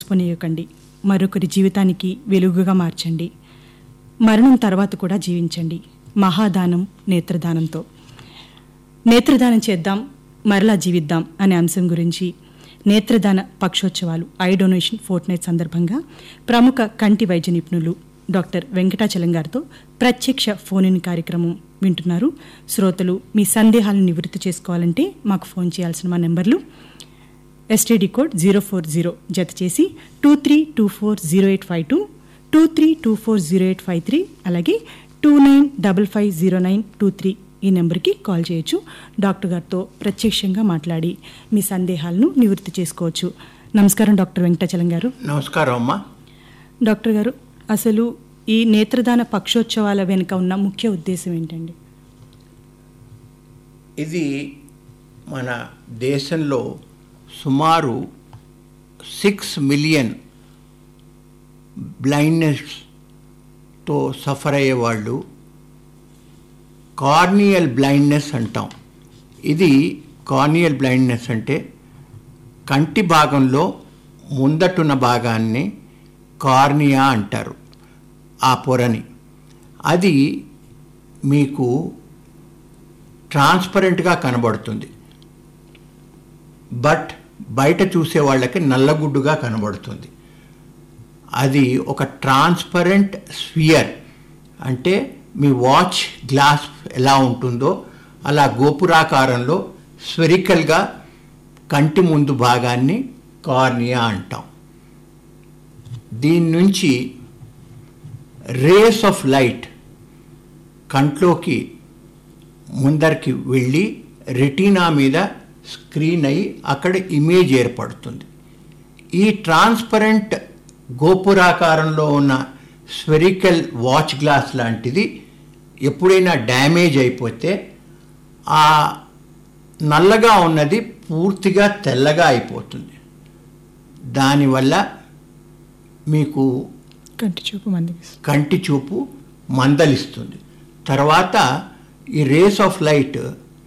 కలిసిపోనీయకండి మరొకరి జీవితానికి వెలుగుగా మార్చండి మరణం తర్వాత కూడా జీవించండి మహాదానం నేత్రదానంతో నేత్రదానం చేద్దాం మరలా జీవిద్దాం అనే అంశం గురించి నేత్రదాన పక్షోత్సవాలు ఐ డొనేషన్ ఫోర్ట్ నైట్ సందర్భంగా ప్రముఖ కంటి వైద్య నిపుణులు డాక్టర్ వెంకటాచలం గారితో ప్రత్యక్ష ఫోన్ ఇన్ కార్యక్రమం వింటున్నారు శ్రోతలు మీ సందేహాలను నివృత్తి చేసుకోవాలంటే మాకు ఫోన్ చేయాల్సిన మా నెంబర్లు STD code zero four zero జత చేసి two three two four zero eight five two two three two four zero eight five three అలాగే two nine double five zero nine two three ఈ నెంబర్కి కాల్ చేయొచ్చు doctor గారితో ప్రత్యక్షంగా మాట్లాడి మీ సందేహాలను నివృత్తి చేసుకోవచ్చు నమస్కారం డాక్టర్ వెంకటాచలం గారు నమస్కారం అమ్మా డాక్టర్ గారు అసలు ఈ నేత్రదాన పక్షోత్సవాల వెనుక ఉన్న ముఖ్య ఉద్దేశం ఏంటండి ఇది మన దేశంలో సుమారు సిక్స్ మిలియన్ బ్లైండ్నెస్తో సఫర్ అయ్యేవాళ్ళు కార్నియల్ బ్లైండ్నెస్ అంటాం ఇది కార్నియల్ బ్లైండ్నెస్ అంటే కంటి భాగంలో ముందటున్న భాగాన్ని కార్నియా అంటారు ఆ పొరని అది మీకు ట్రాన్స్పరెంట్గా కనబడుతుంది బట్ బయట చూసే వాళ్ళకి నల్లగుడ్డుగా కనబడుతుంది అది ఒక ట్రాన్స్పరెంట్ స్ఫియర్ అంటే మీ వాచ్ గ్లాస్ ఎలా ఉంటుందో అలా గోపురాకారంలో స్వెరికల్గా కంటి ముందు భాగాన్ని కార్నియా అంటాం దీని నుంచి రేస్ ఆఫ్ లైట్ కంట్లోకి ముందరికి వెళ్ళి రెటీనా మీద స్క్రీన్ అయి అక్కడ ఇమేజ్ ఏర్పడుతుంది ఈ ట్రాన్స్పరెంట్ గోపురాకారంలో ఉన్న స్వెరికల్ వాచ్ గ్లాస్ లాంటిది ఎప్పుడైనా డ్యామేజ్ అయిపోతే ఆ నల్లగా ఉన్నది పూర్తిగా తెల్లగా అయిపోతుంది దానివల్ల మీకు కంటి చూపు మందికి కంటి చూపు మందలిస్తుంది తర్వాత ఈ రేస్ ఆఫ్ లైట్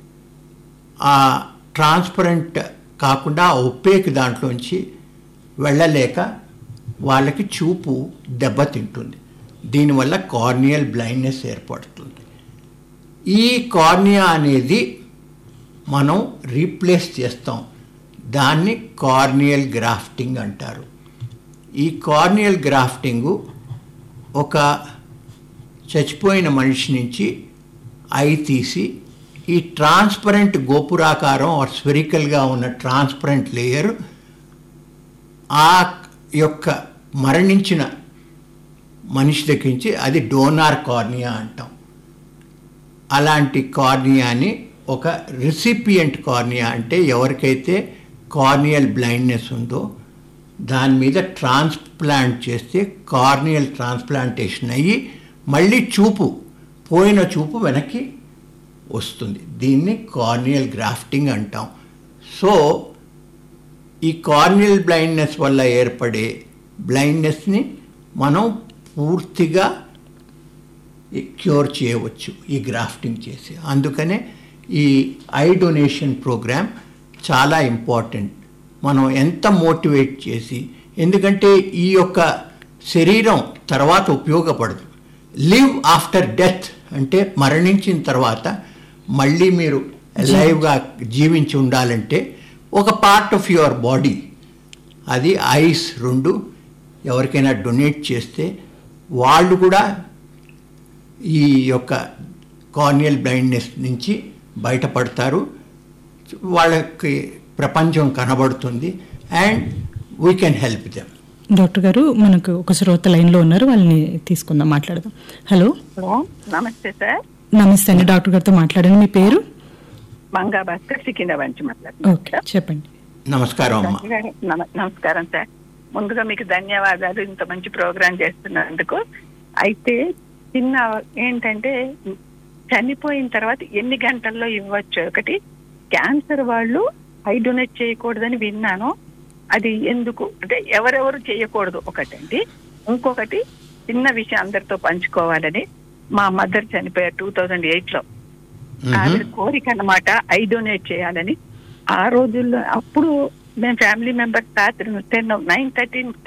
ఆ ట్రాన్స్పరెంట్ కాకుండా ఒప్పేక్ దాంట్లోంచి వెళ్ళలేక వాళ్ళకి చూపు దెబ్బతింటుంది దీనివల్ల కార్నియల్ బ్లైండ్నెస్ ఏర్పడుతుంది ఈ కార్నియా అనేది మనం రీప్లేస్ చేస్తాం దాన్ని కార్నియల్ గ్రాఫ్టింగ్ అంటారు ఈ కార్నియల్ గ్రాఫ్టింగు ఒక చచ్చిపోయిన మనిషి నుంచి ఐ తీసి ఈ ట్రాన్స్పరెంట్ గోపురాకారం ఆర్ స్పెరికల్గా ఉన్న ట్రాన్స్పరెంట్ లేయర్ ఆ యొక్క మరణించిన మనిషి దగ్గర నుంచి అది డోనార్ కార్నియా అంటాం అలాంటి కార్నియాని ఒక రిసిపియంట్ కార్నియా అంటే ఎవరికైతే కార్నియల్ బ్లైండ్నెస్ ఉందో దాని మీద ట్రాన్స్ప్లాంట్ చేస్తే కార్నియల్ ట్రాన్స్ప్లాంటేషన్ అయ్యి మళ్ళీ చూపు పోయిన చూపు వెనక్కి వస్తుంది దీన్ని కార్నియల్ గ్రాఫ్టింగ్ అంటాం సో ఈ కార్నియల్ బ్లైండ్నెస్ వల్ల ఏర్పడే బ్లైండ్నెస్ని మనం పూర్తిగా క్యూర్ చేయవచ్చు ఈ గ్రాఫ్టింగ్ చేసి అందుకనే ఈ ఐ డొనేషన్ ప్రోగ్రామ్ చాలా ఇంపార్టెంట్ మనం ఎంత మోటివేట్ చేసి ఎందుకంటే ఈ యొక్క శరీరం తర్వాత ఉపయోగపడదు లివ్ ఆఫ్టర్ డెత్ అంటే మరణించిన తర్వాత మళ్ళీ మీరు లైవ్గా జీవించి ఉండాలంటే ఒక పార్ట్ ఆఫ్ యువర్ బాడీ అది ఐస్ రెండు ఎవరికైనా డొనేట్ చేస్తే వాళ్ళు కూడా ఈ యొక్క కార్నియల్ బ్లైండ్నెస్ నుంచి బయటపడతారు వాళ్ళకి ప్రపంచం కనబడుతుంది and we can help them doctor garu మనకు ఒక శ్రోత లైన్లో ఉన్నారు వాళ్ళని తీసుకుందాం మాట్లాడదాం హలో హలో నమస్తే సార్ నమస్తే అండి డాక్టర్ గారితో మాట్లాడండి మీ పేరు మంగా భాస్కర్ సికింద్రాబాద్ నుంచి ఓకే మాట్లాడుతున్నాను చెప్పండి నమస్కారం అమ్మా నమ- నమస్కారం సార్ ముందుగా మీకు ధన్యవాదాలు ఇంత మంచి ప్రోగ్రాం చేస్తున్నందుకు అయితే చిన్న ఏంటంటే చనిపోయిన తర్వాత ఎన్ని గంటల్లో ఇవ్వచ్చు ఒకటి క్యాన్సర్ వాళ్ళు ఐ డొనేట్ చేయకూడదని విన్నాను అది ఎందుకు అంటే ఎవరెవరు చేయకూడదు ఒకటండి ఇంకొకటి చిన్న విషయం అందరితో పంచుకోవాలని మా మదర్ చనిపోయారు టూ థౌజండ్ ఎయిట్ లో ఆవిడ కోరిక అన్నమాట ఐ డొనేట్ చేయాలని ఆ రోజుల్లో అప్పుడు మేము ఫ్యామిలీ మెంబర్స్ రాత్రి టెన్ నైన్ థర్టీ